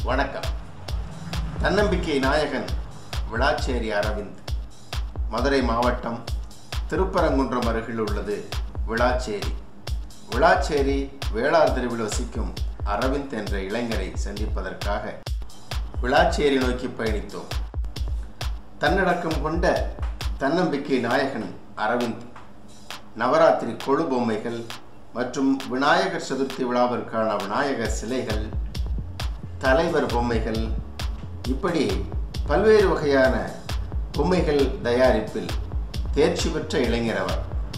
வணக்கம் தன்னம்பிக்கை நாயகன் விளாச்சேரி அரவிந்த் மதுரை மாவட்டம் திருப்பரங்குன்றம் அருகில் உள்ளது விளாச்சேரி விளாச்சேரி வேளார் தெருவில் வசிக்கும் அரவிந்த் என்ற இளைஞரை சந்திப்பதற்காக விளாச்சேரி நோக்கி பயணித்தோம் தன்னடக்கம் கொண்ட தன்னம்பிக்கை நாயகன் அரவிந்த் நவராத்திரி கொழு பொம்மைகள் மற்றும் விநாயகர் சதுர்த்தி விழாவிற்கான விநாயகர் சிலைகள் தலைவர் பொம்மைகள் இப்படி பல்வேறு வகையான பொம்மைகள் தயாரிப்பில் தேர்ச்சி பெற்ற இளைஞர் அவர்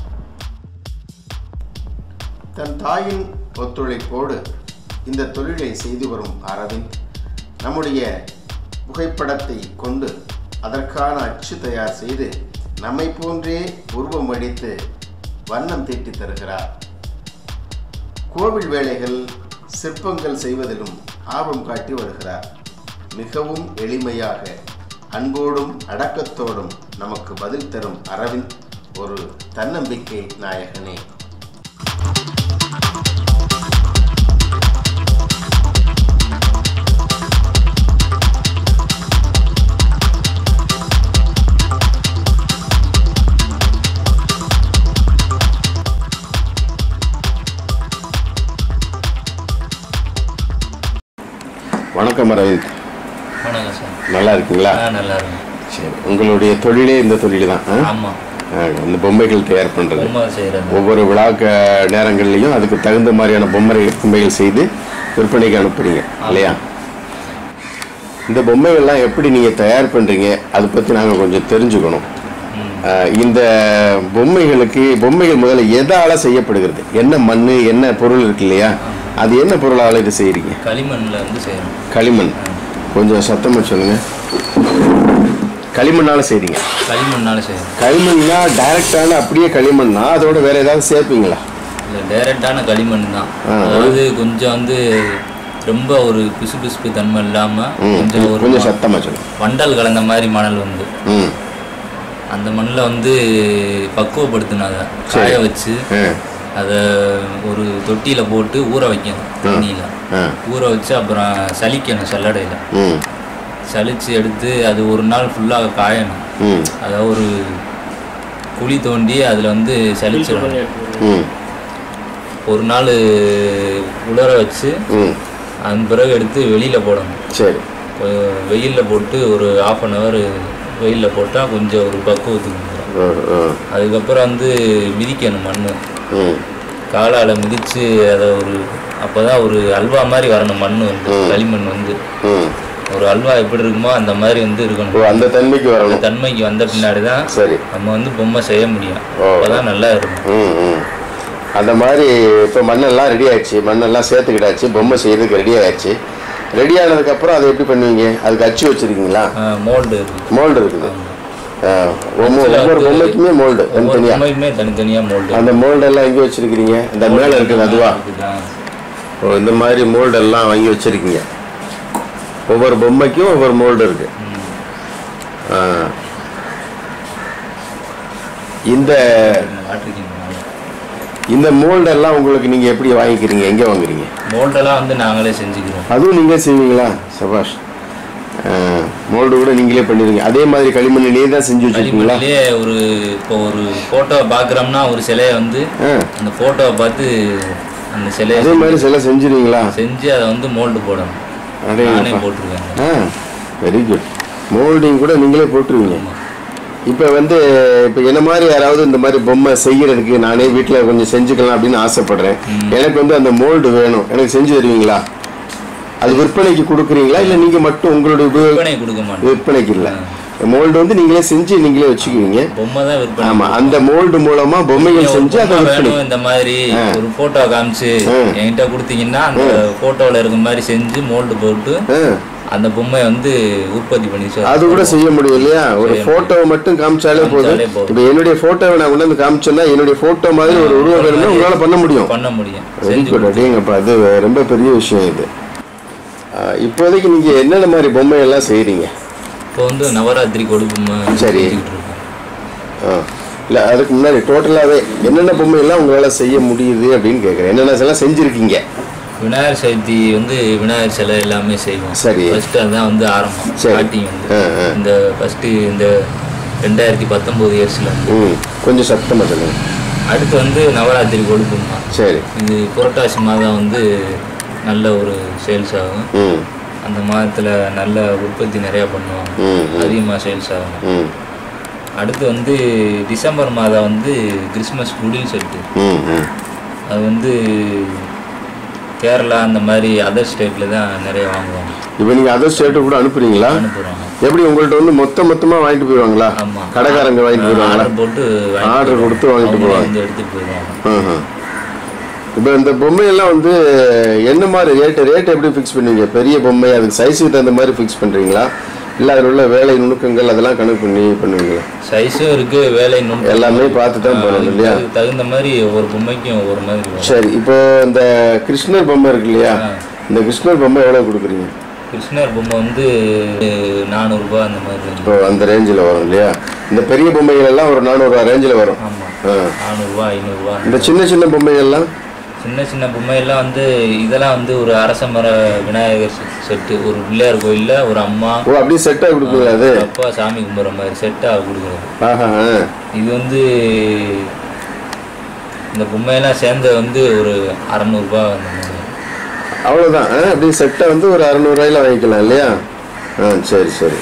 தன் தாயின் ஒத்துழைப்போடு இந்த தொழிலை செய்து வரும் அரவிந்த் நம்முடைய புகைப்படத்தை கொண்டு அதற்கான அச்சு தயார் செய்து நம்மை போன்றே உருவம் அடித்து வண்ணம் தீட்டி தருகிறார் கோவில் வேலைகள் சிற்பங்கள் செய்வதிலும் ஆர்வம் காட்டி வருகிறார் மிகவும் எளிமையாக அன்போடும் அடக்கத்தோடும் நமக்கு பதில் தரும் அரவிந்த் ஒரு தன்னம்பிக்கை நாயகனே வணக்கம் அரவிந்த் வணக்கம் சார் நல்லா இருக்கீங்களா ஆ நல்லா இருக்கும் சரி உங்களுடைய தொழிலே இந்த தொழில் தான் ஆ? ஆமாம் ஆ, இந்த பொம்மைகள் தயார் பண்ணுறது பொம்மை செய்கிறது ஒவ்வொரு விழாக்க நேரங்கள்லையும் அதுக்கு தகுந்த மாதிரியான பொம்மை பொம்மைகள் செய்து விற்பனைக்கு அனுப்புறீங்க இல்லையா இந்த பொம்மைகள்லாம் எப்படி நீங்கள் தயார் பண்ணுறீங்க அதை பற்றி நாங்கள் கொஞ்சம் தெரிஞ்சுக்கணும் ஆ, இந்த பொம்மைகளுக்கு பொம்மைகள் முதல்ல எதால செய்யப்படுகிறது என்ன மண் என்ன பொருள் இருக்கு இல்லையா அது என்ன பொருளால் இது செய்கிறீங்க களிமண்ணில் வந்து செய்கிறோம் களிமண் கொஞ்சம் சத்தமாக சொல்லுங்கள் களிமண்ணால் செய்கிறீங்க களிமண்ணால செய்கிறோம் களிமண்ணா டைரக்டான அப்படியே களிமண்ணா அதோட வேற ஏதாவது சேர்ப்பீங்களா இல்லை டைரெக்டான களிமண் தான் ஆ. அதாவது கொஞ்சம் வந்து ரொம்ப ஒரு பிசு பிசுப்பு தன்மை இல்லாமல் ம் கொஞ்சம் ஒரு கொஞ்சம் சத்தமாக சொல்லுங்க வண்டல் கலந்த மாதிரி மணல் வந்து ம் அந்த மண்ணில் வந்து பக்குவப்படுத்தினாங்க காய வச்சு ஆ அதை ஒரு தொட்டியில் போட்டு ஊற வைக்கணும் தண்ணியில் ஆ ஊற வச்சு அப்புறம் சலிக்கணும் சல்லடையில் ம் சலிச்சு எடுத்து அது ஒரு நாள் ஃபுல்லாக காயணும் ம் அதாவது ஒரு குழி தோண்டி அதில் வந்து சலிச்சிடணும் ம் ஒரு நாள் உலர வச்சு ம் அதன் பிறகு எடுத்து வெளியில் போடணும் சரி வெயிலில் போட்டு ஒரு ஆஃப் அன் ஹவர் வெயிலில் போட்டால் கொஞ்சம் ஒரு பக்குவத்துக்கு வந்துடும் ஆ ஆ அதுக்கப்புறம் வந்து மிதிக்கணும் மண் ம் காலால் மிதித்து அதை ஒரு அப்போ தான் ஒரு அல்வா மாதிரி வரணும் மண் வந்து களிமண் வந்து ம் ஒரு அல்வா எப்படி இருக்குமோ அந்த மாதிரி வந்து ஓ இருக்கணும் அந்த தன்மைக்கு அந்த வரணும் தன்மைக்கு வந்த பின்னாடி தான் சரி நம்ம வந்து பொம்மை செய்ய முடியும் ஓ. அப்பதான் நல்லா இருக்கும் ம் ம் அந்த மாதிரி இப்போ மண்ணெல்லாம் ரெடி ஆயிடுச்சு மண்ணெல்லாம் சேர்த்துக்கிட்டாச்சு பொம்மை செய்யறதுக்கு ரெடி ஆயிடுச்சு ரெடி ஆனதுக்கப்புறம் அதை எப்படி பண்ணுவீங்க அதுக்கு அச்சு வச்சிருக்கீங்களா மோல்டு இருக்கு மோல்டு இருக்குது ஆ, ஒவ்வொரு ஒவ்வொரு பொம்மைக்குமே மோல்டு ஒவ்வொரு தனித்தனியாக பொம்மைக்குமே தனித்தனியா மோல்டு அந்த மோல்டு எல்லாம் எங்கே வச்சிருக்கிறீங்க இந்த மேலே இருக்குது அதுவா ஓ இந்த மாதிரி மோல்டு எல்லாம் வாங்கி வச்சிருக்கீங்க ஒவ்வொரு பொம்மைக்கும் ஒவ்வொரு மோல்டு இருக்கு ஆ. இந்த இந்த மோல்டு எல்லாம் உங்களுக்கு நீங்க எப்படி வாங்கிக்கிறீங்க எங்க வாங்குறீங்க மோல்டெல்லாம் வந்து நாங்களே செஞ்சுக்கிறோம் அதுவும் நீங்களே செய்வீங்களா சபாஷ் மோல்டு கூட நீங்களே பண்ணிருங்க அதே மாதிரி களிமண்ணிலேயே தான் செஞ்சு வச்சிருக்கீங்களா களிமண்ணிலேயே ஒரு இப்போ ஒரு போட்டோவை பார்க்குறோம்னா ஒரு சிலையை வந்து ஆ. அந்த போட்டோவை பார்த்து அந்த சிலையை அதே மாதிரி சில செஞ்சிருவீங்களா செஞ்சு அதை வந்து மோல்டு போடணும் நானே அடேங்கப்பா. போட்டிருக்கேன் ஆ வெரி குட் மோல்டிங் கூட நீங்களே போட்டுருவீங்க இப்போ வந்து இப்போ என்ன மாதிரி யாராவது இந்த மாதிரி பொம்மை செய்யறதுக்கு நானே வீட்டில் கொஞ்சம் செஞ்சுக்கலாம் அப்படின்னு ஆசைப்படுறேன் எனக்கு வந்து அந்த மோல்டு வேணும் எனக்கு செஞ்சு தருவீங்களா அது விற்பனைக்கு கொடுக்குறீங்களா இல்லை நீங்கள் மட்டும் உங்களுடைய உபயோக விற்பனை கொடுக்க மாட்டோம் விற்பனைக்கு இல்லை மோல்டு வந்து நீங்களே செஞ்சு நீங்களே வச்சுக்குவீங்க பொம்மை தான் விற்பனை ஆமா அந்த மோல்டு மூலமா பொம்மைகள் ஒரு செஞ்சு அதை பொம்மை விற்பனை வேணும் இந்த மாதிரி ஒரு போட்டோ காமிச்சு ம். என்கிட்ட கொடுத்தீங்கன்னா அந்த போட்டோவில் இருக்க மாதிரி செஞ்சு மோல்டு போட்டு ஆ, அந்த பொம்மையை வந்து உற்பத்தி பண்ணி சொ- அது கூட செய்ய முடியும் இல்லையா ஒரு போட்டோவை மட்டும் காமிச்சாலே போதும் காமிச்சாலே போதும். இப்போ என்னுடைய போட்டோவை நான் கொண்டு வந்து காமிச்சேன்னா என்னுடைய போட்டோ மாதிரி ஒரு உருவம் வேணும்னா உங்களால பண்ண முடியும் பண்ண முடியும் வெரி செஞ்சு குட் அப்படிங்கப்பா அது ரொம்ப பெரிய விஷயம் இது ஆ, இப்போதைக்கு நீங்க என்னென்ன மாதிரி பொம்மை எல்லாம் செய்றீங்க இப்போ வந்து நவராத்திரி கொடுப்போம் சரி. செஞ்சுக்கிட்டு இருக்கோம் ஆ. இல்ல அதுக்கு முன்னாடி டோட்டலாவே என்னென்ன பொம்மை எல்லாம் உங்களால செய்ய முடியுது அப்படின்னு கேட்குறேன் என்னென்ன எல்லாம் செஞ்சிருக்கீங்க விநாயகர் சதுர்த்தி வந்து விநாயகர் சிலை எல்லாமே செய்வோம் சரி. ஃபர்ஸ்ட் அதுதான் வந்து ஆரம்பம் சரி. ஸ்டார்டிங் வந்து ஆ, ஆ. இந்த ஃபர்ஸ்ட் இந்த ரெண்டாயிரத்தி பத்தொம்போது இயர்ஸ்ல ம் கொஞ்சம் சத்தமாக சொல்லுங்க அடுத்து வந்து நவராத்திரி கொடுக்குமா சரி இது புரட்டாசி மாதம் வந்து நல்ல ஒரு சேல்ஸ் ஆகும் ம் அந்த மாதத்தில் நல்ல உற்பத்தி நிறையா பண்ணுவாங்க ம் ம், அதிகமாக சேல்ஸ் ஆகும் ம் அடுத்து வந்து டிசம்பர் மாதம் வந்து கிறிஸ்மஸ் குடில் செட்டு ம் ம் அது வந்து கேரளா அந்த மாதிரி அதர் ஸ்டேட்டில் தான் நிறைய வாங்குவாங்க இப்போ நீங்கள் அதர் ஸ்டேட்டு கூட அனுப்புறீங்களா அனுப்புகிறாங்க எப்படி உங்கள்ட்ட வந்து மொத்த மொத்தமாக வாங்கிட்டு போயிடுவாங்களா ஆமாம் கடைக்காரங்க வாங்கிட்டு போயிடுவாங்களா ஆர்டர் போட்டு ஆர்டர் கொடுத்து வாங்கிட்டு அவங்களே போவாங்க வந்து எடுத்துகிட்டு போயிடுவாங்க இப்போ இந்த பொம்மையெல்லாம் வந்து என்ன மாதிரி ரேட்டு ரேட் எப்படி ஃபிக்ஸ் பண்ணுவீங்க பெரிய பொம்மை அதுக்கு சைஸுக்கு தகுந்த மாதிரி ஃபிக்ஸ் பண்ணுறீங்களா இல்லை அதில் உள்ள வேலை நுணுக்கங்கள் அதெல்லாம் கணக்கு பண்ணி பண்ணுவீங்களா சைஸும் இருக்கு வேலை நுட்பம் எல்லாமே பார்த்து தான் போகணும் இல்லையா அதுக்கு தகுந்த மாதிரி ஒவ்வொரு பொம்மைக்கும் ஒவ்வொரு மாதிரி வரும் சரி இப்போ இந்த கிருஷ்ணர் பொம்மை இருக்கு இல்லையா இந்த கிருஷ்ணர் பொம்மை எவ்வளோ கொடுக்குறீங்க கிருஷ்ணர் பொம்மை வந்து நானூறுரூபா அந்த மாதிரி இருக்கு. இப்போ அந்த ரேஞ்சில் வரும் இல்லையா இந்த பெரிய பொம்மைகள் எல்லாம் ஒரு நானூறுரூவா ரேஞ்சில் வரும் ஆமாம் ஆ. நானூறுரூவா ஐநூறுரூவா இந்த சின்ன சின்ன பொம்மைகள்லாம் சின்ன சின்ன பொம்மையெல்லாம் வந்து இதெல்லாம் வந்து ஒரு அரச மர விநாயகர் செ- செட்டு ஒரு பிள்ளையார் கோயில்ல ஒரு அம்மா ஓ அப்படியே செட்டாக கொடுக்குங்களா அது ஒரு அப்பா சாமி கும்பிட்ற மாதிரி செட்டாக கொடுக்குறது ஆஹா ஆ. இது வந்து இந்த பொம்மையெல்லாம் சேர்ந்த வந்து ஒரு அறநூறுபா அந்த மாதிரி அவ்வளோதான் ஆ, அப்படியே செட்டை வந்து ஒரு அறநூறுவாயில வாங்கிக்கலாம் இல்லையா ஆ சரி சரி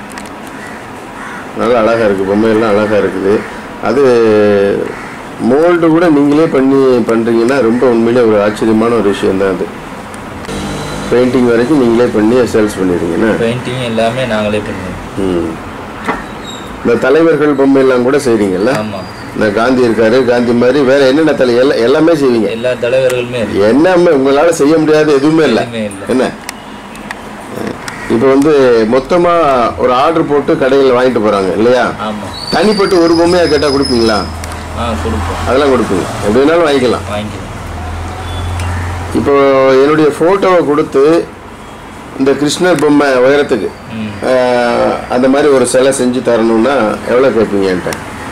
நல்லா அழகாக இருக்குது பொம்மையெல்லாம் அழகாக இருக்குது அது மோல்டு கூட நீங்களே பண்ணி பண்ணுறீங்கன்னா ரொம்ப உண்மையிலே ஒரு ஆச்சரியமான ஒரு விஷயம் தான் அது பெயிண்டிங் வரைக்கும் நீங்களே பண்ணி சேல்ஸ் பண்ணிடுறீங்கண்ணா பெயிண்டிங் எல்லாமே நாங்களே பண்ணுவோம் ம் இந்த தலைவர்கள் பொம்மையெல்லாம் கூட செய்கிறீங்கல்ல ஆமாம் இந்த காந்தி இருக்காரு காந்தி மாதிரி வேற என்னென்ன தலை எல்லாம் எல்லாமே செய்வீங்க எல்லா தலைவர்களுமே இருக்கு என்ன உங்களால செய்ய முடியாத எதுவுமே இல்லை எதுவுமே இல்லை என்ன இப்போ வந்து மொத்தமா ஒரு ஆர்டர் போட்டு கடையில் வாங்கிட்டு போறாங்க இல்லையா ஆமாம் தனிப்பட்டு ஒரு பொம்மையா கேட்டா கொடுப்பீங்களா ஆ கொடுப்போம் அதெல்லாம் கொடுப்பீங்க எப்படி வேணாலும் வாங்கிக்கலாம் வாங்கிக்கலாம் இப்போ என்னுடைய போட்டோவை கொடுத்து இந்த கிருஷ்ணர் பொம்மை உயரத்துக்கு ம் ஆஹ், அந்த மாதிரி ஒரு சிலை செஞ்சு தரணும்னா எவ்வளோ கேட்பீங்க என்கிட்ட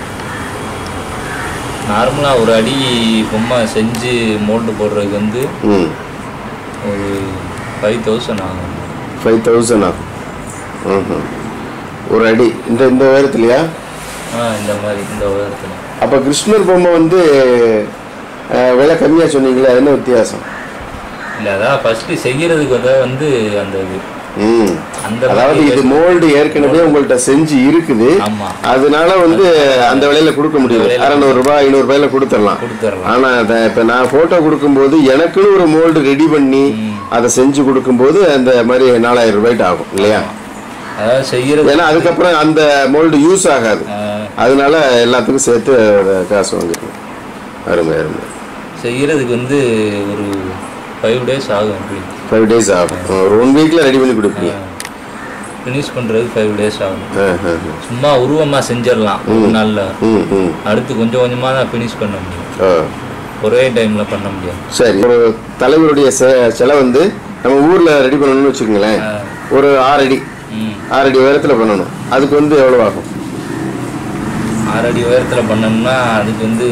நார்மலாக ஒரு அடி பொம்மை செஞ்சு மோல்டு போடுறதுக்கு வந்து ம் ஒரு ஃபைவ் தௌசண்ட் ஆகும் ஃபைவ் தௌசண்ட் ஆகும் ம்ஹும். ஒரு அடி இந்த இந்த உயரத்துலையா ஆ இந்த மாதிரி இந்த உயரத்தில் அப்போ கிருஷ்ணர் பொம்மை வந்து ஆஹ், விலை கம்மியாக சொன்னீங்களே அது என்ன வித்தியாசம் இல்லை அதான் ஃபஸ்ட்டு செய்கிறதுக்கு வந்து வந்து அந்த இது ம் அந்த அதாவது இது மோல்டு ஏற்கனவே உங்கள்ட்ட செஞ்சு இருக்குது ஆமாம் அதனால வந்து அந்த விலையில கொடுக்க முடியும் அறநூறு ரூபாய் ஐநூறு ரூபாயில கொடுத்துடலாம் கொடுத்துடலாம் ஆனா அத இப்ப நான் போட்டோ கொடுக்கும்போது எனக்குன்னு ஒரு மோல்டு ரெடி பண்ணி அதை செஞ்சு கொடுக்கும்போது அந்த மாதிரி நாலாயிரம் ரூபாய்ட்டு ஆகும் இல்லையா அதாவது செய்கிறது ஏன்னா அதுக்கப்புறம் அந்த மோல்டு யூஸ் ஆகாது அதனால எல்லாத்துக்கும் சேர்த்து அதை காசு வாங்கிருக்கோம் அருமை அருமை செய்கிறதுக்கு வந்து ஒரு ஃபைவ் டேஸ் ஆகும் அப்படி ஃபைவ் டேஸ் ஆகும் ஒரு ஒன் வீக்ல ரெடி பண்ணி கொடுப்பீங்க ஃபினிஷ் பண்ணுறதுக்கு ஃபைவ் டேஸ் ஆகும் ஆ, ஆ, ஆ. சும்மா உருவமாக செஞ்சிடலாம் ஒரு நாளில் ம் ம் அடுத்து கொஞ்சம் கொஞ்சமாக தான் ஃபினிஷ் பண்ண முடியும் ஆ ஒரே டைமில் பண்ண முடியாது சரி ஒரு தலைவருடைய செ- சிலை வந்து நம்ம ஊர்ல ரெடி பண்ணணும்னு வச்சுக்கோங்களேன் ஆ. ஒரு ஆறு அடி ம் ஆறு அடி உயரத்துல பண்ணணும் அதுக்கு வந்து எவ்வளவு ஆகும் ஆறு அடி உயரத்தில் பண்ணோம்னா அதுக்கு வந்து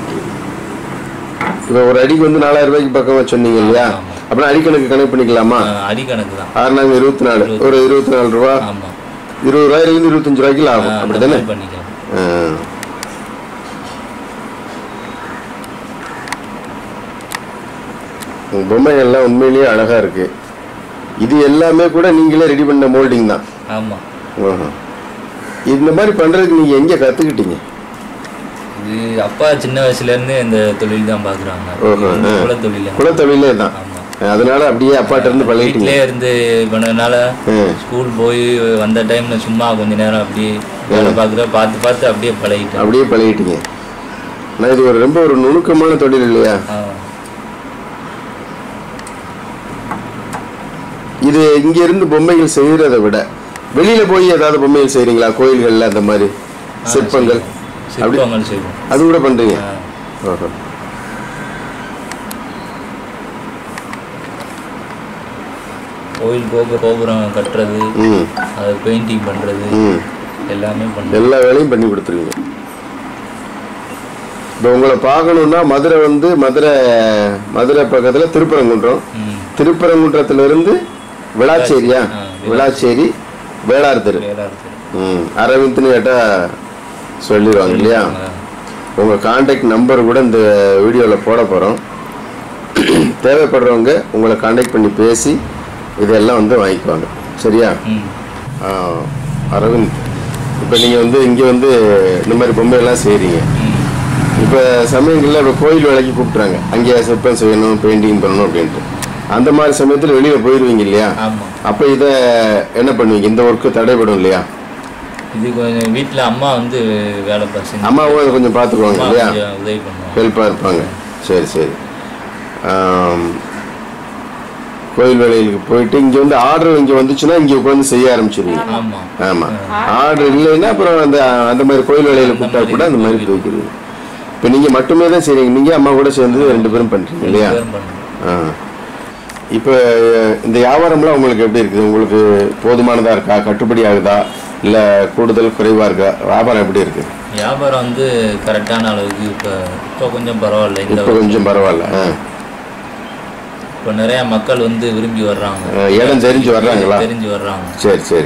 இப்போ ஒரு அடிக்கு வந்து நாலாயிரம் ரூபாய்க்கு பக்கமா சொன்னீங்க இல்லையா ஆமா. அப்புறம் அடிக்கணக்கு கணக்கு பண்ணிக்கலாமா ஆ, அடிக்கணக்கு தான் ஆறு நாங்க இருபத்தி நாலு ஒரு இருபத்தி நாலு ரூபா ஆமாம் இருபது ரூபாயில இருந்து இருபத்தஞ்சு ரூபாய்க்கு ஆகும் அந்த அப்படிதானே மாதிரி பண்ணிக்கலாம் ஆ. உங்க பொம்மைகள்லாம் உண்மையிலேயே அழகா இருக்கு இது எல்லாமே கூட நீங்களே ரெடி பண்ண மோல்டிங் தான் ஆமாம் ஆஹா. இந்த மாதிரி பண்றதுக்கு நீங்க எங்க கத்துக்கிட்டீங்க இது அப்பா சின்ன வயசுலேருந்து இந்த தொழில் தான் பார்க்குறாங்க ஓஹோ, ஆ. குல தொழில் குலத்தொழிலே தான் ஆமாம் அதனால அப்படியே அப்பாட்ட இருந்து பழகிட்டீங்க வீட்டிலே இருந்து பண்ணதுனால ம். ஸ்கூல் போய் வந்த டைம்ல சும்மா கொஞ்ச நேரம் அப்படியே வேலை பார்க்குற பார்த்து பார்த்து அப்படியே பழகிட்டேன் அப்படியே பழகிட்டீங்க நான் இது ஒரு ரொம்ப ஒரு நுணுக்கமான தொழில் இல்லையா ஆ. இது இங்க இருந்து பொம்மைகள் செய்யறதை விட வெளியில போய் ஏதாவது பொம்மைகள் செய்றீங்களா கோயில்கள்ல அந்த மாதிரி சிற்பங்கள் அப்படி சிற்பங்கள் செய்வோம் அது கூட பண்றீங்க ஆ. ஓஹோ. கோயில் கோபுர கோபுரம் கட்டுறது ம் அது பெயிண்டிங் பண்றது ம் எல்லாமே பண்ணுறோம் எல்லா வேலையும் பண்ணி கொடுத்துருவீங்க இப்போ உங்களை பார்க்கணுன்னா மதுரை வந்து மதுரை மதுரை பக்கத்தில் திருப்பரங்குன்றம் ம் திருப்பரங்குன்றத்திலிருந்து விளாச்சேரியா ஆ, விளாச்சேரி வேளார் தெரு வேலை இருக்குது ம் அரவிந்த்னு கேட்டால் சொல்லிடுவாங்க இல்லையா உங்கள் காண்டாக்ட் நம்பர் கூட இந்த வீடியோவில் போட போகிறோம் தேவைப்படுறவங்க உங்களை காண்டாக்ட் பண்ணி பேசி இதெல்லாம் வந்து வாங்கிக்குவாங்க சரியா ம் ஆ, அரவிந்த் இப்போ நீங்கள் வந்து இங்கே வந்து இந்த மாதிரி பொம்மையெல்லாம் செய்கிறீங்க ம் இப்போ சமயங்களில் இப்போ கோயில் வேலைக்கு கூப்பிட்றாங்க அங்கே சிற்பம் செய்யணும் பெயிண்டிங் பண்ணணும் அப்படின்ட்டு அந்த மாதிரி சமயத்தில் வெளியில் போயிடுவீங்க இல்லையா ஆமாம் அப்போ இதை என்ன பண்ணுவீங்க இந்த ஒர்க்கு தடைபடும் இல்லையா இது கொஞ்சம் வீட்டில் அம்மா வந்து வேலை பார்த்து அம்மாவும் அதை கொஞ்சம் பார்த்துக்குவாங்க அம்மா இல்லையா கொஞ்சம் உதவி பண்ணுவாங்க ஹெல்ப்பாக இருப்பாங்க சரி சரி ஆம், கோயில் வேலைகளுக்கு போயிட்டு இங்கே வந்து ஆர்டர் இங்கே வந்துச்சுன்னா இங்கே உட்காந்து செய்ய ஆரம்பிச்சிருவீங்க ஆமாம் ஆமாம் ஆர்டர் இல்லைன்னா அப்புறம் அந்த அந்த மாதிரி கோயில் வேலையில் கூப்பிட்டா கூட அந்த மாதிரி போய்க்கிறது இப்போ நீங்கள் மட்டுமே தான் செய்றீங்க நீங்கள் அம்மா கூட சேர்ந்து ரெண்டு பேரும் பண்ணுறீங்க இல்லையா பேரும் பண்ணுவோம் ஆ இப்போ இந்த வியாபாரம்லாம் உங்களுக்கு எப்படி இருக்குது உங்களுக்கு போதுமானதாக இருக்கா கட்டுப்படி ஆகுதா இல்லை கூடுதல் குறைவாக இருக்கா வியாபாரம் எப்படி இருக்குது வியாபாரம் வந்து கரெக்டான அளவுக்கு இப்போ இப்போ கொஞ்சம் பரவாயில்ல இந்த இப்போ கொஞ்சம் பரவாயில்ல ஆ இப்போ நிறைய மக்கள் வந்து விரும்பி வர்றாங்க ஆ, இடம் தெரிஞ்சு வர்றாங்களா தெரிஞ்சு வர்றாங்க சரி சரி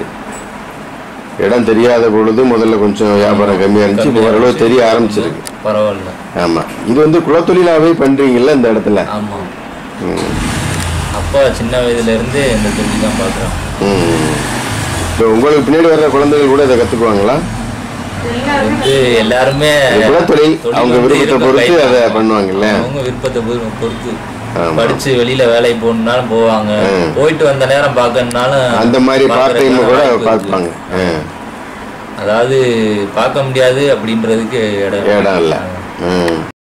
இடம் தெரியாத பொழுது முதல்ல கொஞ்சம் வியாபாரம் கம்மியாக இருந்துச்சு இப்போ ஓரளவு தெரிய ஆரம்பிச்சிருக்கு பரவாயில்ல ஆமாம் இது வந்து குலத்தொழிலாகவே பண்ணுறீங்கல்ல இந்த இடத்துல ஆமாம் ம் அப்பா சின்ன வயதுல இருந்து இந்த தொழில் தான் பார்க்குறோம் ம் இப்போ உங்களுக்கு பின்னாடி வர்ற குழந்தைகள் கூட இதை கற்றுக்குவாங்களா வந்து எல்லாருமே இது குலத்தொழில் தொழில் அவங்க வந்து விருப்பத்தை இருக்க பொறுத்து கை- அதை பண்ணுவாங்கல்ல அவங்க விருப்பத்தை பொறு- பொறுத்து ஆமா. படிச்சு வெளியில வேலைக்கு போகணும்னாலும் போவாங்க ம். போயிட்டு வந்த நேரம் பார்க்கணும்னாலும் அந்த மாதிரி பார்ட் டைம் பார்க்கறதுக்கான கூட வாய்ப்பு இருக்கு. பார்ப்பாங்க ஆ, அதாவது பார்க்க முடியாது அப்படின்றதுக்கு இடம் இடம் இல்லை ம்